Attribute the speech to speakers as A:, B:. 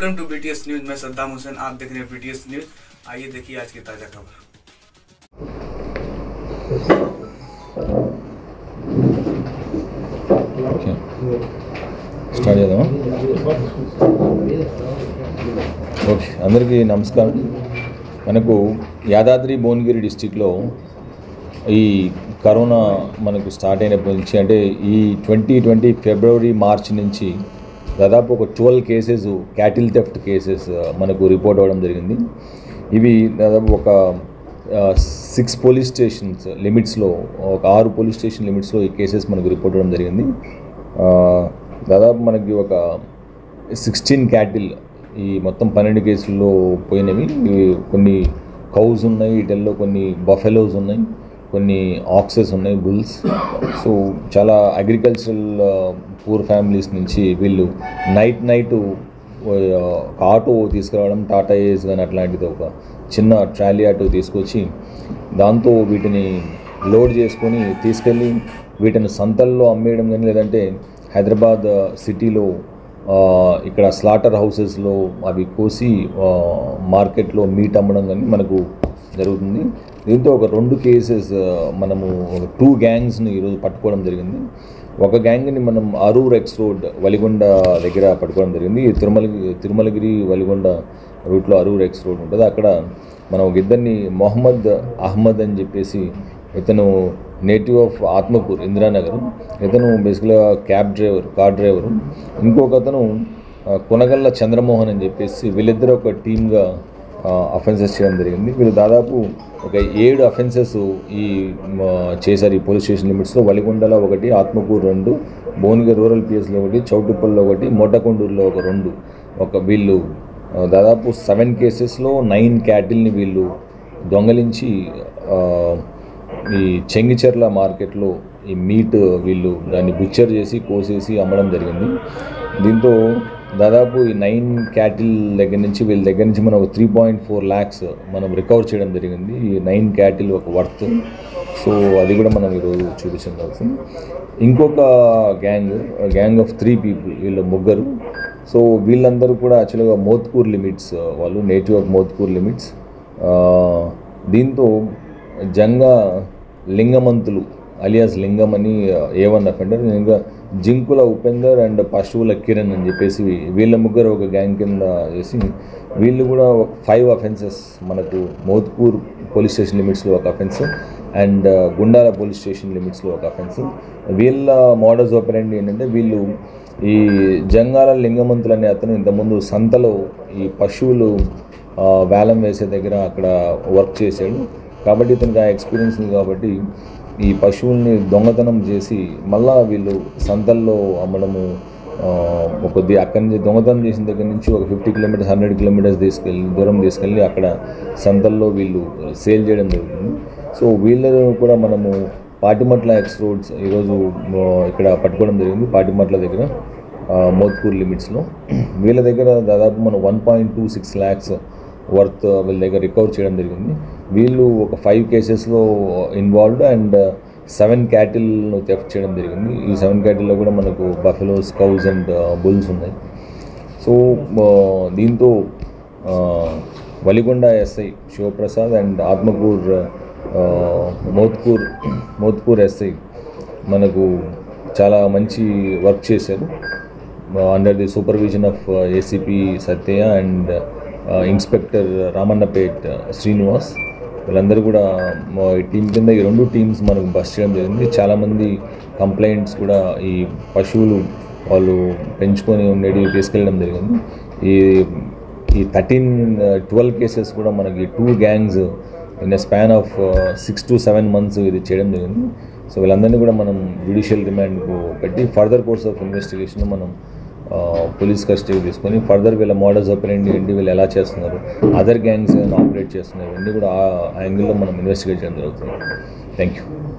A: welcome to BTS news मैं सद्दाम हुसैन आप देख रहे हैं बीटीएस न्यूज आइए देखिए आज की ताजा खबर
B: ఓకే స్టార్ట్ చేద్దామా ఓకే అందరికీ నమస్కారం మనకు యాదాద్రి భువనగిరి డిస్టిక్లో ఈ కరోనా మనకు స్టార్ట్ అయినప్పటి నుంచి అంటే ఈ ట్వంటీ ట్వంటీ ఫిబ్రవరి మార్చ్ నుంచి దాదాపు ఒక twelve cases cattle theft cases మనకు రిపోర్ట్ అవ్వడం జరిగింది ఇవి దాదాపు ఒక సిక్స్ పోలీస్ స్టేషన్స్ లిమిట్స్లో ఒక ఆరు పోలీస్ స్టేషన్ లిమిట్స్లో ఈ కేసెస్ మనకు రిపోర్ట్ అవ్వడం జరిగింది ఆ, దాదాపు మనకి ఒక సిక్స్టీన్ క్యాటిల్ ఈ మొత్తం పన్నెండు కేసుల్లో పోయినవి ఇవి కొన్ని కౌస్ ఉన్నాయి వీటిల్లో కొన్ని బఫెలోస్ ఉన్నాయి కొన్ని ఆక్సెస్ ఉన్నాయి బుల్స్ సో చాలా అగ్రికల్చరల్ పూర్ ఫ్యామిలీస్ నుంచి వీళ్ళు నైట్ నైట్ ఒక ఆటో తీసుకురావడం టాటా ఏస్ కానీ అట్లాంటిది ఒక చిన్న ట్రాలీ ఆటో తీసుకొచ్చి దాంతో వీటిని లోడ్ చేసుకొని తీసుకెళ్ళి వీటిని సంతల్లో అమ్మేయడం కానీ లేదంటే హైదరాబాద్ సిటీలో ఆ, ఇక్కడ స్లాటర్ హౌసెస్లో అవి కోసి ఆ, మార్కెట్లో మీట్ అమ్మడం కానీ మనకు జరుగుతుంది దీంతో ఒక రెండు కేసెస్ ఆ, మనము ఒక టూ గ్యాంగ్స్ని ఈరోజు పట్టుకోవడం జరిగింది ఒక గ్యాంగ్ని మనం అరూర్ ఎక్స్ రోడ్ వలిగొండ దగ్గర పట్టుకోవడం జరిగింది ఈ తిరుమల తిరుమలగిరి వలిగొండ రూట్లో అరూర్ ఎక్స్ రోడ్ ఉంటుంది అక్కడ మనం ఒక ఇద్దరిని మొహమ్మద్ అహ్మద్ అని చెప్పేసి ఇతను నేటివ్ ఆఫ్ ఆత్మకూర్ ఇందిరానగర్ ఇతను బేసిక్గా క్యాబ్ డ్రైవర్ కార్ డ్రైవరు ఇంకొక అతను ఆ, కొనగల్ల చంద్రమోహన్ అని చెప్పేసి వీళ్ళిద్దరు ఒక టీమ్గా అఫెన్సెస్ చేయడం జరిగింది వీళ్ళు దాదాపు ఒక ఏడు అఫెన్సెస్ ఈ మ, చేశారు ఈ పోలీస్ స్టేషన్ లిమిట్స్లో వలిగొండలో ఒకటి ఆత్మకూరు రెండు భువనగిరి రూరల్ పిఎస్లో ఒకటి చౌటుప్పల్లో ఒకటి మొట్టకొండూరులో ఒక రెండు ఒక వీళ్ళు ఆ, దాదాపు సెవెన్ కేసెస్లో నైన్ క్యాటిల్ని వీళ్ళు దొంగలించి ఆ, ఈ చెంగిచెర్ల మార్కెట్లో ఈ మీట్ వీళ్ళు దాన్ని బుచ్చర్ చేసి కోసేసి అమ్మడం జరిగింది దీంతో దాదాపు ఈ నైన్ క్యాటిల్ దగ్గర నుంచి వీళ్ళ దగ్గర నుంచి మనం ఒక త్రీ పాయింట్ ఫోర్ ల్యాక్స్ మనం రికవర్ చేయడం జరిగింది ఈ నైన్ క్యాటిల్ ఒక వర్త్ సో అది కూడా మనం ఈరోజు చూపించడం జరుగుతుంది ఇంకొక gang gang of three people వీళ్ళు ముగ్గురు సో వీళ్ళందరూ కూడా యాక్చువల్గా మోత్కూర్ లిమిట్స్ వాళ్ళు నేటివ్ ఆఫ్ మోత్కూర్ లిమిట్స్ ఆ, దీంతో జంగా లింగమంతులు అలియాస్ లింగం అని ఏ వన్ అఫెండర్ ఇంకా జింకుల ఉపేందర్ అండ్ పశువుల కిరణ్ అని చెప్పేసి వీళ్ళ ముగ్గురు ఒక గ్యాంగ్ కింద చేసి వీళ్ళు కూడా ఒక ఫైవ్ అఫెన్సెస్ మనకు మోత్పూర్ పోలీస్ స్టేషన్ లిమిట్స్లో ఒక offence and Gundala police station లిమిట్స్లో ఒక అఫెన్స్ వీళ్ళ మోడల్స్ ఓపెరండి ఏంటంటే వీళ్ళు ఈ జంగాల లింగమంతులు అనే అతను ఇంతకుముందు సంతలో ఈ పశువులు ఆ, వేలం వేసే దగ్గర అక్కడ వర్క్ చేశాడు కాబట్టి ఇతనికి ఆ ఎక్స్పీరియన్స్ ఉంది కాబట్టి ఈ పశువుల్ని దొంగతనం చేసి మళ్ళా వీళ్ళు సంతల్లో అమ్మడము ఆ, కొద్ది అక్కడి నుంచి దొంగతనం చేసిన దగ్గర నుంచి ఒక ఫిఫ్టీ కిలోమీటర్స్ హండ్రెడ్ కిలోమీటర్స్ తీసుకెళ్ళి దూరం తీసుకెళ్ళి అక్కడ సంతల్లో వీళ్ళు సేల్ చేయడం జరుగుతుంది సో వీళ్ళను కూడా మనము పాటిమట్ల ఎక్స్ రోడ్స్ ఈరోజు ఆ, ఇక్కడ పట్టుకోవడం జరిగింది పాటిమట్ల దగ్గర ఆ, మోత్పూర్ లిమిట్స్లో వీళ్ళ దగ్గర దాదాపు మనం one point two six lakhs worth వీళ్ళ దగ్గర రికవర్ చేయడం జరిగింది వీళ్ళు ఒక ఫైవ్ కేసెస్లో ఇన్వాల్వ్డ్ అండ్ సెవెన్ క్యాటిల్ను థెఫ్ట్ చేయడం జరిగింది ఈ సెవెన్ క్యాటిల్లో కూడా మనకు బఫెలోస్ కౌస్ అండ్ బుల్స్ ఉన్నాయి సో ఆ, దీంతో ఆ, వలిగొండ ఎస్ఐ శివప్రసాద్ అండ్ ఆత్మకూర్ ఆ, మోత్కూర్ మోత్కూర్ ఎస్ఐ మనకు చాలా మంచి వర్క్ చేశారు under the supervision of ACP Satya and inspector Ramannapet Srinivas వీళ్ళందరూ కూడా మా ఈ టీం కింద ఈ రెండు టీమ్స్ మనకు బస్ చేయడం జరిగింది చాలామంది కంప్లైంట్స్ కూడా ఈ పశువులు వాళ్ళు పెంచుకొని ఉండేవి తీసుకెళ్ళడం జరిగింది ఈ ఈ థర్టీన్ ట్వెల్వ్ కేసెస్ కూడా మనకి two gangs in a span of six to seven months ఇది చేయడం జరిగింది సో వీళ్ళందరినీ కూడా మనం జ్యుడిషియల్ రిమాండ్కు పెట్టి ఫర్దర్ కోర్స్ ఆఫ్ ఇన్వెస్టిగేషన్ మనం ఆ, పోలీస్ కస్టడీ తీసుకొని ఫర్దర్ వీళ్ళ మోడల్స్ ఓపెన్ ఏంటి వీళ్ళు ఎలా చేస్తున్నారు అదర్ గ్యాంగ్స్ ఏమైనా ఆపరేట్ చేస్తున్నారు ఇవన్నీ కూడా ఆ యాంగిల్లో మనం ఇన్వెస్టిగేట్ చేయడం జరుగుతుంది థ్యాంక్ యూ